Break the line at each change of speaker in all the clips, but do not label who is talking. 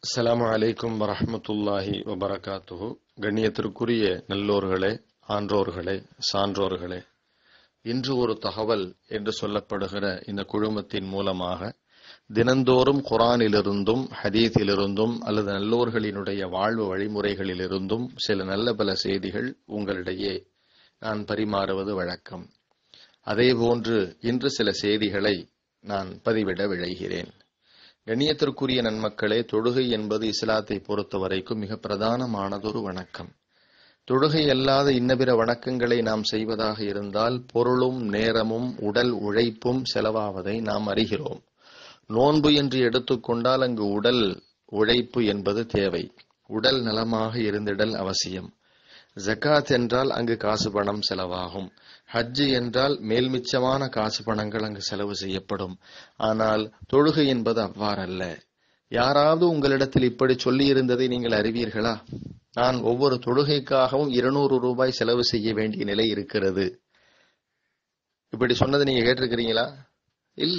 அஸ்ஸலாமு அலைக்கும் வரஹ்மத்துல்லாஹி வபரகாத்துஹு கண்ணியத்திற்குரிய நல்லோர்களே ஆன்றோர்களே சான்றோர்களே இன்று ஒரு தகவல் என்று சொல்லப்படுகிற இந்த குழுமத்தின் மூலமாக தினந்தோறும் குரானிலிருந்தும் ஹதீஸிலிருந்தும் அல்லது நல்லோர்களினுடைய வாழ்வு வழிமுறைகளிலிருந்தும் சில நல்ல பல செய்திகள் உங்களிடையே நான் பரிமாறுவது வழக்கம் அதேபோன்று இன்று சில செய்திகளை நான் பதிவிட விழைகிறேன் கண்ணியத்திற்குரிய நன்மக்களே தொழுகை என்பது இஸ்லாத்தை பொறுத்த வரைக்கும் மிக பிரதானமானதொரு வணக்கம் தொழுகை அல்லாத இன்னபிற வணக்கங்களை நாம் செய்வதாக இருந்தால் பொருளும் நேரமும் உடல் உழைப்பும் செலவாவதை நாம் அறிகிறோம் நோன்பு என்று எடுத்துக்கொண்டால் அங்கு உடல் உழைப்பு என்பது தேவை உடல் நலமாக இருந்திடல் அவசியம் ஜக்காத் என்றால் அங்கு காசு பணம் செலவாகும் ஹஜ்ஜு என்றால் மேல்மிச்சமான காசு பணங்கள் அங்கு செலவு செய்யப்படும் ஆனால் தொழுகை என்பது அவ்வாறல்ல யாராவது உங்களிடத்தில் இப்படி சொல்லி இருந்ததை நீங்கள் அறிவீர்களா நான் ஒவ்வொரு தொழுகைக்காகவும் இருநூறு ரூபாய் செலவு செய்ய வேண்டிய நிலை இருக்கிறது இப்படி சொன்னதை நீங்க கேட்டிருக்கிறீங்களா இல்ல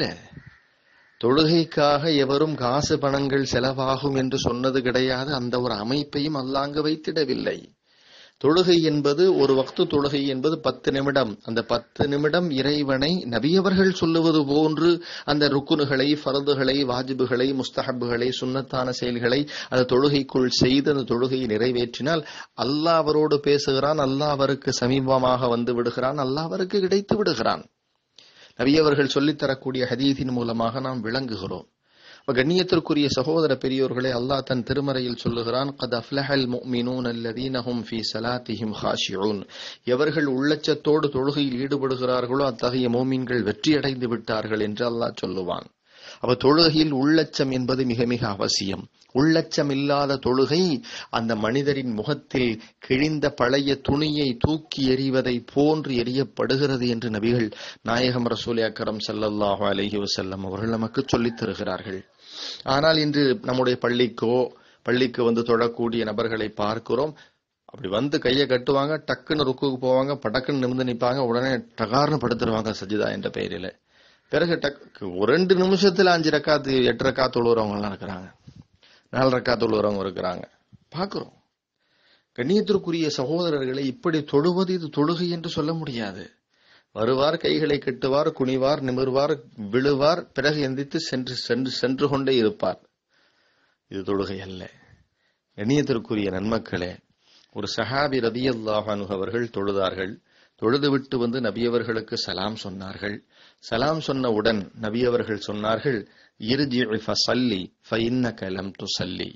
தொழுகைக்காக எவரும் காசு பணங்கள் செலவாகும் என்று சொன்னது கிடையாது அந்த ஒரு அமைப்பையும் அல்லாங்க வைத்திடவில்லை தொழுகை என்பது ஒரு வக்து தொழுகை என்பது பத்து நிமிடம் அந்த பத்து நிமிடம் இறைவனை நபியவர்கள் சொல்லுவது போன்று அந்த ருக்குனுகளை ஃபரதுகளை வாஜிபுகளை முஸ்தஹபுகளை சுன்னத்தான செயல்களை அந்த தொழுகைக்குள் செய்து அந்த தொழுகையை நிறைவேற்றினால் அல்லாஹ் அவரோடு பேசுகிறான் அல்லாஹ் அவருக்கு சமீபமாக வந்து விடுகிறான் அல்லாஹ் அவருக்கு கிடைத்து விடுகிறான் நபியவர்கள் சொல்லித்தரக்கூடிய ஹதீஸின் மூலமாக நாம் விளங்குகிறோம் கண்ணியத்திற்குரிய சகோதர பெரியோர்களே அல்லாஹ் தன் திருமறையில் சொல்லுகிறான் கத் அஃப்லஹல் முஃமினூன் அல்லதீன ஹும் ஃபீ ஸலாத்திஹிம் ஹாஷியூன் எவர்கள் உள்ளச்சத்தோடு தொழுகையில் ஈடுபடுகிறார்களோ அத்தகைய மோமீன்கள் வெற்றியடைந்து விட்டார்கள் என்று அல்லாஹ் சொல்லுவான் அப்ப தொழுகையில் உள்ளச்சம் என்பது மிக மிக அவசியம் உள்ளச்சம் இல்லாத தொழுகை அந்த மனிதரின் முகத்தில் கிழிந்த பழைய துணியை தூக்கி எறிவதை போன்று எரியப்படுகிறது என்று நபிகள் நாயகம் ரசூல் அக்கரம் சல்லல்லாஹு அலஹி வசல்லம் அவர்கள் நமக்கு சொல்லித் தருகிறார்கள் ஆனால் இன்று நம்முடைய பள்ளிக்கோ பள்ளிக்கு வந்து தொழக்கூடிய நபர்களை பார்க்கிறோம் அப்படி வந்து கையை கட்டுவாங்க டக்குன்னு ருக்குக்கு போவாங்க படக்குன்னு நிமிந்து நிற்பாங்க உடனே டகார்னு படுத்துருவாங்க சஜிதா என்ற பெயரில் பிறகு டக்கு ஒரு ரெண்டு நிமிஷத்துல அஞ்சு ரக்காத்து எட்டு ரக்கா தொழுறவங்க எல்லாம் இருக்கிறாங்க நாலு ரக்கா தொழுறவங்க இருக்கிறாங்க பாக்குறோம் கண்ணியத்திற்குரிய சகோதரர்களை இப்படி தொழுவது இது தொழுகை என்று சொல்ல முடியாது வருவார் கைகளை கட்டுவார் குனிவார் நிமிர்வார் விழுவார் பிறகு எந்தித்து சென்று சென்று சென்று கொண்டே இருப்பார் இது தொழுகை அல்ல கண்ணியத்திற்குரிய நன்மக்களே ஒரு சஹாபி ரதியல்லாஹானு அவர்கள் தொழுதார்கள் தொழுதுவிட்டு வந்து நபியவர்களுக்கு சலாம் சொன்னார்கள் சலாம் சொன்னவுடன் நபியவர்கள் சொன்னார்கள் இறுதி ஃபசல்லி ஃபைன்னக லம் துசல்லி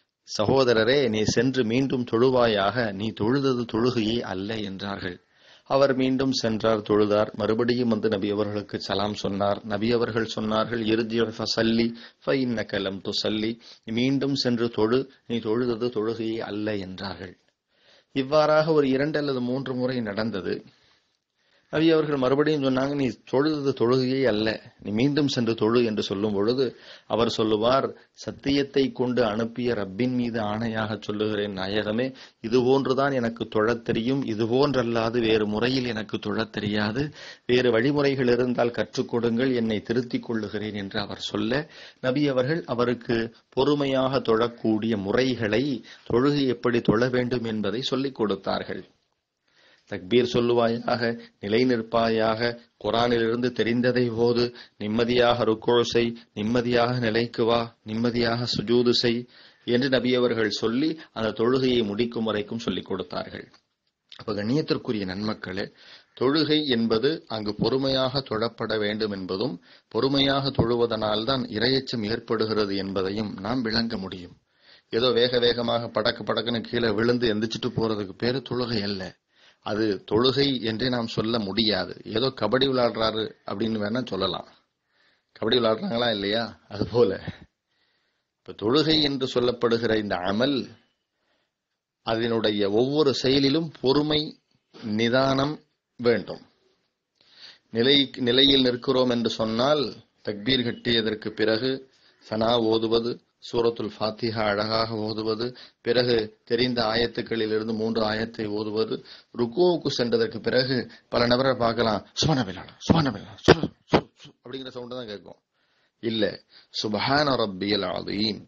சகோதரரே நீ சென்று மீண்டும் தொழுவாயாக நீ தொழுதது தொழுகையே அல்ல என்றார்கள் அவர் மீண்டும் சென்றார் தொழுதார் மறுபடியும் வந்து நபி அவர்களுக்கு சலாம் சொன்னார் நபி அவர்கள் சொன்னார்கள் இறுதி ஃபசல்லி ஃபைன்னக லம் துசல்லி மீண்டும் சென்று தொழு நீ தொழுதது தொழுகையே அல்ல என்றார்கள் இவ்வாறாக ஒரு இரண்டு அல்லது மூன்று முறை நடந்தது நபி அவர்கள் மறுபடியும் சொன்னாங்க நீ தொழுது தொழுகையே அல்ல நீ மீண்டும் சென்று தொழு என்று சொல்லும் பொழுது அவர் சொல்லுவார் சத்தியத்தை கொண்டு அனுப்பிய ரப்பின் மீது ஆணையாக சொல்லுகிறேன் நாயகமே இது போன்றுதான் எனக்கு தொழத் தெரியும் இது போன்றல்லாது வேறு முறையில் எனக்கு தொழத் தெரியாது வேறு வழிமுறைகள் இருந்தால் கற்றுக் கொடுங்கள் என்னை திருத்திக் கொள்ளுகிறேன் என்று அவர் சொல்ல நபி அவர்கள் அவருக்கு பொறுமையாக தொழக்கூடிய முறைகளை தொழுகை எப்படி தொழ வேண்டும் என்பதை சொல்லிக் கொடுத்தார்கள் தக்பீர் சொல்லுவாயாக நிலை நிற்பாயாக குரானிலிருந்து தெரிந்ததை போது நிம்மதியாக ருக்கோள் செய் நிம்மதியாக நிலைக்கு வா நிம்மதியாக சுஜூது செய் என்று நபியவர்கள் சொல்லி அந்த தொழுகையை முடிக்கும் வரைக்கும் சொல்லிக் கொடுத்தார்கள் அப்ப கண்ணியத்திற்குரிய நன்மக்களே தொழுகை என்பது அங்கு பொறுமையாக தொழப்பட வேண்டும் என்பதும் பொறுமையாக தொழுவதனால்தான் இரையச்சம் ஏற்படுகிறது என்பதையும் நாம் விளங்க முடியும் ஏதோ வேக வேகமாக படக்கு படக்குன்னு கீழே விழுந்து எந்திரிச்சிட்டு போறதுக்கு பேரு தொழுகை அல்ல அது தொழுகை என்றே நாம் சொல்ல முடியாது ஏதோ கபடி விளையாடுறாரு அப்படின்னு வேணா சொல்லலாம் கபடி விளையாடுறாங்களா இல்லையா அது போல இப்ப தொழுகை என்று சொல்லப்படுகிற இந்த அமல் அதனுடைய ஒவ்வொரு செயலிலும் பொறுமை நிதானம் வேண்டும் நிலை நிலையில் நிற்கிறோம் என்று சொன்னால் தக்பீர் கட்டியதற்கு பிறகு சனா ஓதுவது சூரத்துல் ஃபாத்திஹா அழகாக ஓதுவது பிறகு தெரிந்த ஆயத்துக்களில் இருந்து மூன்று ஆயத்தை ஓதுவது ருக்குவுக்கு சென்றதற்கு பிறகு பல நபரை பார்க்கலாம் சுவனபிலான சுவனபிலான அப்படிங்கிற சவுண்ட் தான் கேட்கும் இல்ல சுபஹான ரப்பியல் ஆதீம்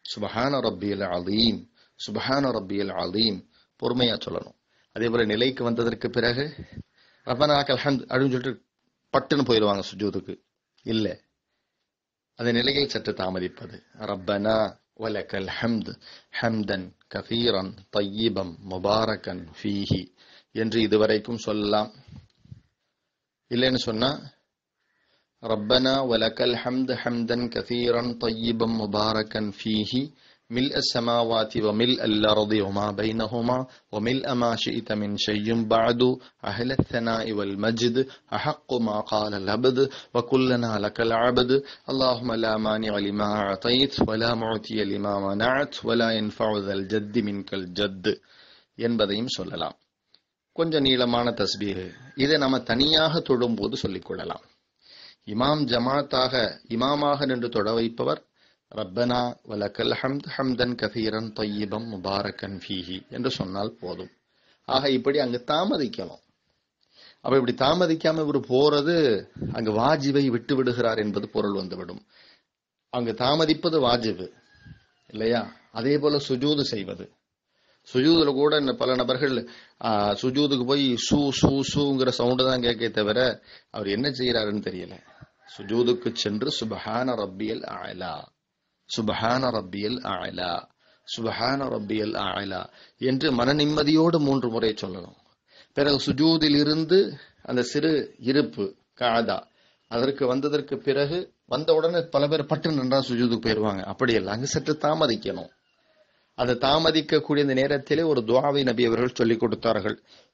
சுபஹான ரப்பியல் அலீம் சுபஹான ரப்பியல் அலீம் பொறுமையா சொல்லணும் அதே போல நிலைக்கு வந்ததற்கு பிறகு ரப்பனா கல்ஹம்த் அப்படின்னு சொல்லிட்டு பட்டுன்னு போயிடுவாங்க சுஜூதுக்கு இல்ல அந்த நிலையில் சற்று தாமதிப்பது ரப்பனா வலக்கல் ஹம்த் ஹம்தன் கஃபீரன் தையிபம் முபாரக்கன் ஃபீஹி என்று இதுவரைக்கும் சொல்லலாம் இல்லைன்னு சொன்னா ربنا ولك الحمد حمدا كثيرا طيبا مباركا فيه ملء السماوات وملء الأرض وما بينهما وملء ما شئت من شيء بعد أهل الثناء والمجد أحق ما قال العبد وكلنا لك العبد اللهم لا مانع لما أعطيت ولا معطي لما منعت ولا ينفع ذا الجد منك الجد என்பதையும் சொல்லலாம் கொஞ்சம் நீளமான தஸ்பீஹ் இதை நம்ம தனியாக தொழும்போது சொல்லிக் கொள்ளலாம் இமாம் ஜமாத்தாக இமாமாக நின்று தொட வைப்பவர் ரப்பனா வலக்கல் ஹம்த் ஹம்தன் கதீரன் தொய்யிபம் முபாரக்கன் ஃபீஹி என்று சொன்னால் போதும் ஆக இப்படி அங்கு தாமதிக்கணும் அப்ப இப்படி தாமதிக்காம இவர் போறது அங்கு வாஜிபை விட்டு விடுகிறார் என்பது பொருள் வந்துவிடும் அங்கு தாமதிப்பது வாஜிபு இல்லையா அதே போல சுஜூது செய்வது சுஜூதுல கூட இந்த பல நபர்கள் சுஜூதுக்கு போய் சூ சூ சூங்கிற சவுண்டு தான் கேட்க தவிர அவர் என்ன செய்யறாருன்னு தெரியல சுஜூதுக்கு சென்று சுபஹான ரப்பியல் ஆலா சுபஹான ரப்பியல் ஆலா சுபஹான ரப்பியல் ஆலா என்று மன நிம்மதியோடு மூன்று முறை சொல்லணும் பிறகு சுஜூதில் இருந்து அந்த சிறு இருப்பு காதா அதற்கு வந்ததற்கு பிறகு வந்த உடனே பல பேர் பட்டு நின்றா சுஜூதுக்கு போயிருவாங்க அப்படி இல்லை அங்கு சற்று தாமதிக்கணும் அதை தாமதிக்கக்கூடிய இந்த நேரத்திலே ஒரு துவாவை நபி அவர்கள் சொல்லிக் கொடுத்தார்கள்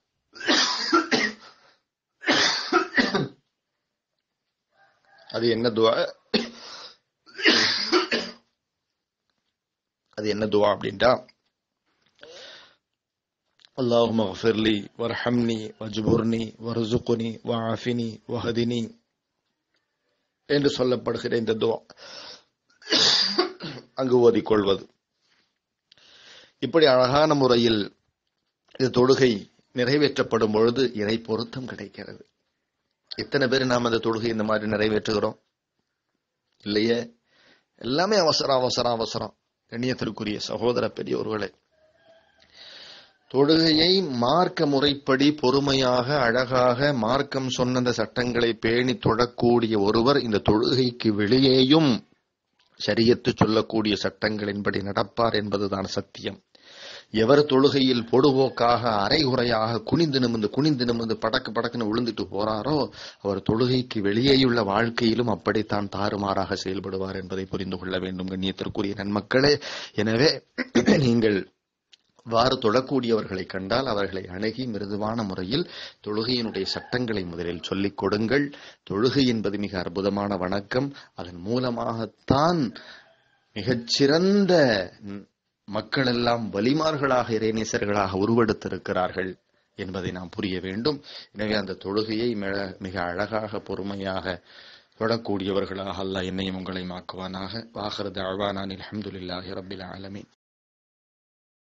அது என்ன துவா அது என்ன துவா அப்படின்ட்டா اللهم اغفر لي وارحمني واجبرني وارزقني وعافني وهدني என்று சொல்லப்படுகிற இந்த துவா அங்கு ஓதிக்கொள்வது இப்படி அழகான முறையில் இந்த தொழுகை நிறைவேற்றப்படும் பொழுது இறை பொருத்தம் கிடைக்கிறது எத்தனை பேர் நாம் அந்த தொழுகை இந்த மாதிரி நிறைவேற்றுகிறோம் இல்லையே எல்லாமே அவசரம் அவசரம் அவசரம் கண்ணியத்திற்குரிய சகோதர பெரியவர்களே தொழுகையை மார்க்க முறைப்படி பொறுமையாக அழகாக மார்க்கம் சொன்ன அந்த சட்டங்களை பேணி தொழக்கூடிய ஒருவர் இந்த தொழுகைக்கு வெளியேயும் சரியத்து சொல்லக்கூடிய சட்டங்களின்படி நடப்பார் என்பதுதான் சத்தியம் எவர் தொழுகையில் பொடுபோக்காக அரைகுறையாக குனிந்து நிமிந்து குனிந்து நிமிந்து படக்கு படக்குன்னு விழுந்துட்டு போறாரோ அவர் தொழுகைக்கு வெளியேயுள்ள வாழ்க்கையிலும் அப்படித்தான் தாறுமாறாக செயல்படுவார் என்பதை புரிந்து கொள்ள வேண்டும் கண்ணியத்திற்குரிய நன்மக்களே எனவே நீங்கள் வாறு தொழக்கூடியவர்களை கண்டால் அவர்களை அணுகி மிருதுவான முறையில் தொழுகையினுடைய சட்டங்களை முதலில் சொல்லிக் கொடுங்கள் தொழுகை என்பது மிக அற்புதமான வணக்கம் அதன் மூலமாகத்தான் மிகச்சிறந்த மக்கள் எல்லாம் வலிமார்களாக இறைநேசர்களாக உருவெடுத்திருக்கிறார்கள் என்பதை நாம் புரிய வேண்டும் எனவே அந்த தொழுகையை மிக அழகாக பொறுமையாக தொடக்கூடியவர்களாக அல்லாஹ் என்னையும் உங்களை மாக்குவானாக வாகரது அழ்வானான் அலமதுல்லாஹி ரபில் ஆலமீன்